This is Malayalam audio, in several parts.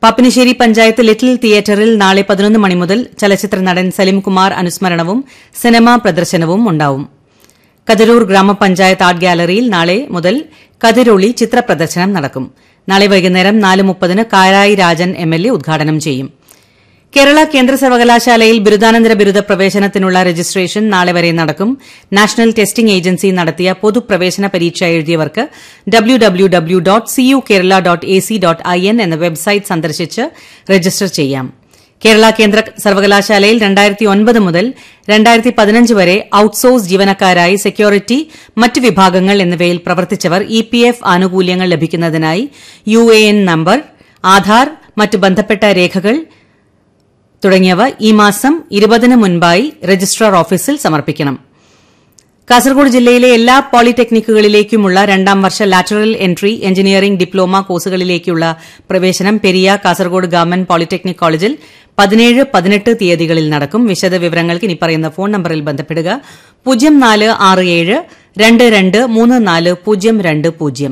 പാപ്പിനിശ്ശേരി പഞ്ചായത്ത് ലിറ്റിൽ തിയേറ്ററിൽ നാളെ പതിനൊന്ന് മണി മുതൽ ചലച്ചിത്ര നടൻ സലിംകുമാർ അനുസ്മരണവും സിനിമാ പ്രദർശനവും ഉണ്ടാവും കതിരൂർ ഗ്രാമപഞ്ചായത്ത് ആർട്ട് ഗാലറിയിൽ നാളെ മുതൽ കതിരൊളി ചിത്ര പ്രദർശനം നടക്കും നാളെ വൈകുന്നേരം നാല് മുപ്പതിന് Karayi Rajan M L A ഉദ്ഘാടനം ചെയ്യും കേരള കേന്ദ്ര സർവകലാശാലയിൽ ബിരുദാനന്തര ബിരുദ പ്രവേശനത്തിനുള്ള രജിസ്ട്രേഷൻ നാളെ വരെ നടക്കും നാഷണൽ ടെസ്റ്റിംഗ് ഏജൻസി നടത്തിയ പൊതുപ്രവേശന പരീക്ഷ എഴുതിയവർക്ക് W W W dot CU Kerala dot A C dot I N എന്ന വെബ്സൈറ്റ് സന്ദർശിച്ച് രജിസ്റ്റർ ചെയ്യാം കേരള കേന്ദ്ര സർവകലാശാലയിൽ രണ്ടായിരത്തി ഒൻപത് മുതൽ രണ്ടായിരത്തി പതിനഞ്ച് വരെ ഔട്ട്സോഴ്സ് ജീവനക്കാരായി സെക്യൂരിറ്റി മറ്റ് വിഭാഗങ്ങൾ എന്നിവയിൽ പ്രവർത്തിച്ചവർ ഇ പി എഫ് ആനുകൂല്യങ്ങൾ ലഭിക്കുന്നതിനായി U A N number Aadhaar മറ്റ് ബന്ധപ്പെട്ട രേഖകൾ തുടങ്ങിയവ ഈ മാസം ഇരുപതിന് മുൻപായി രജിസ്ട്രാർ ഓഫീസിൽ സമർപ്പിക്കണം കാസർഗോഡ് ജില്ലയിലെ എല്ലാ പോളിടെക്നിക്കുകളിലേക്കുമുള്ള രണ്ടാം വർഷ ലാറ്ററൽ എൻട്രി എഞ്ചിനീയറിംഗ് ഡിപ്ലോമ കോഴ്സുകളിലേക്കുള്ള പ്രവേശനം പെരിയ കാസർഗോഡ് ഗവൺമെന്റ് പോളിടെക്നിക് കോളേജിൽ പതിനേഴ് പതിനെട്ട് തീയതികളിൽ നടക്കും വിശദ വിവരങ്ങൾക്ക് ഇനി പറയുന്ന ഫോൺ നമ്പറിൽ ബന്ധപ്പെടുക പൂജ്യം നാല് ആറ് ഏഴ് രണ്ട് രണ്ട് മൂന്ന് നാല് പൂജ്യം രണ്ട് പൂജ്യം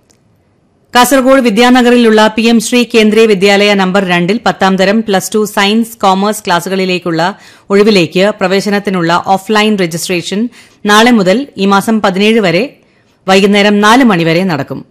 കാസർഗോഡ് വിദ്യാനഗറിലുള്ള P M Shri Kendriya Vidyalaya number രണ്ടിൽ പത്താം തരം പ്ലസ് ടു സയൻസ് കോമേഴ്സ് ക്ലാസുകളിലേക്കുള്ള ഒഴിവിലേക്ക് പ്രവേശനത്തിനുള്ള ഓഫ്ലൈൻ രജിസ്ട്രേഷൻ നാളെ മുതൽ ഈ മാസം പതിനേഴ് വരെ വൈകുന്നേരം നാല് മണിവരെ നടക്കും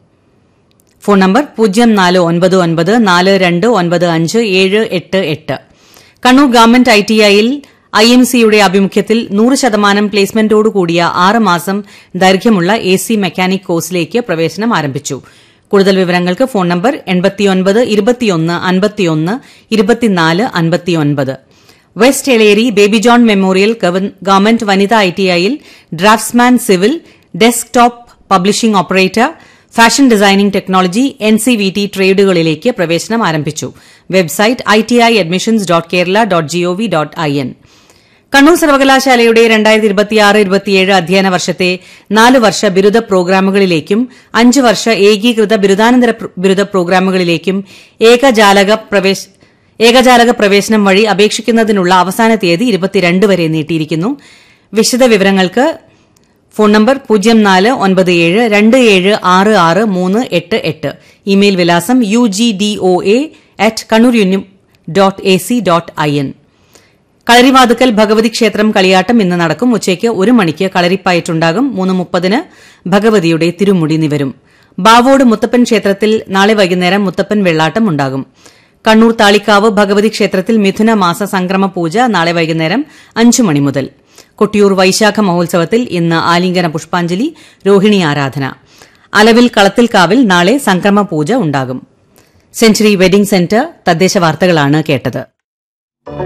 ഫോൺ നമ്പർ പൂജ്യം നാല് ഒൻപത് ഒൻപത് നാല് രണ്ട് ഒൻപത് അഞ്ച് ഏഴ് എട്ട് എട്ട് കണ്ണൂർ ഗവൺമെന്റ് ഐ ടി ഐയിൽ ഐ എം സിയുടെ ആഭിമുഖ്യത്തിൽ നൂറ് ശതമാനം പ്ലേസ്മെന്റോടുകൂടിയ ആറ് മാസം ദൈർഘ്യമുള്ള എ സി മെക്കാനിക് കോഴ്സിലേക്ക് പ്രവേശനം ആരംഭിച്ചു കൂടുതൽ വിവരങ്ങൾക്ക് ഫോൺ നമ്പർ എൺപത്തിയൊൻപത് ഇരുപത്തിയൊന്ന് അൻപത്തിയൊന്ന് ഇരുപത്തിനാല് അൻപത്തിയൊൻപത് west Elery Baby John memorial government വനിതാ ഐ ടി ഐയിൽ draftsman civil desktop publishing operator fashion designing technology N C V T ട്രേഡുകളിലേക്ക് പ്രവേശനം ആരംഭിച്ചു website I T I admissions dot Kerala dot GOV dot I N Kannur സർവകലാശാലയുടെ രണ്ടായിരത്തി ഇരുപത്തിയാറ് ഇരുപത്തിയേഴ് അധ്യയന വർഷത്തെ നാല് വർഷ ബിരുദ പ്രോഗ്രാമുകളിലേക്കും അഞ്ച് വർഷ ഏകീകൃത ബിരുദാനന്തര ബിരുദ പ്രോഗ്രാമുകളിലേക്കും ഏകജാലക പ്രവേശ ഏകജാലക പ്രവേശനം വഴി അപേക്ഷിക്കുന്നതിനുള്ള അവസാന തീയതി ഇരുപത്തിരണ്ട് വരെ നീട്ടിയിരിക്കുന്നു വിശദ വിവരങ്ങൾക്ക് ഫോൺ നമ്പർ പൂജ്യം നാല് ഒൻപത് ഏഴ് രണ്ട് ഏഴ് ആറ് ആറ് മൂന്ന് എട്ട് എട്ട് ഇമെയിൽ വിലാസം U G D O A at Kannur univ dot A C dot I N Kalarivathukkal Bhagavathi ക്ഷേത്രം കളിയാട്ടം ഇന്ന് നടക്കും ഉച്ചയ്ക്ക് ഒരു മണിക്ക് കളരിപ്പായിട്ടുണ്ടാകും മൂന്ന് മുപ്പതിന് ഭഗവതിയുടെ തിരുമുടി നിവരും ബാവോട് മുത്തപ്പൻ ക്ഷേത്രത്തിൽ നാളെ വൈകുന്നേരം മുത്തപ്പൻ വെള്ളാട്ടം ഉണ്ടാകും കണ്ണൂർ താളിക്കാവ് ഭഗവതി ക്ഷേത്രത്തിൽ മിഥുന മാസ സംക്രമ പൂജ നാളെ വൈകുന്നേരം അഞ്ചു മണി മുതൽ കൊട്ടിയൂർ വൈശാഖ മഹോത്സവത്തിൽ ഇന്ന് ആലിംഗന പുഷ്പാഞ്ജലി രോഹിണി ആരാധന അലവിൽ കളത്തിൽക്കാവിൽ നാളെ സംക്രമ പൂജ ഉണ്ടാകും സെഞ്ചുറി വെഡിംഗ് സെന്റർ തദ്ദേശ വാർത്തകളാണ് കേട്ടത്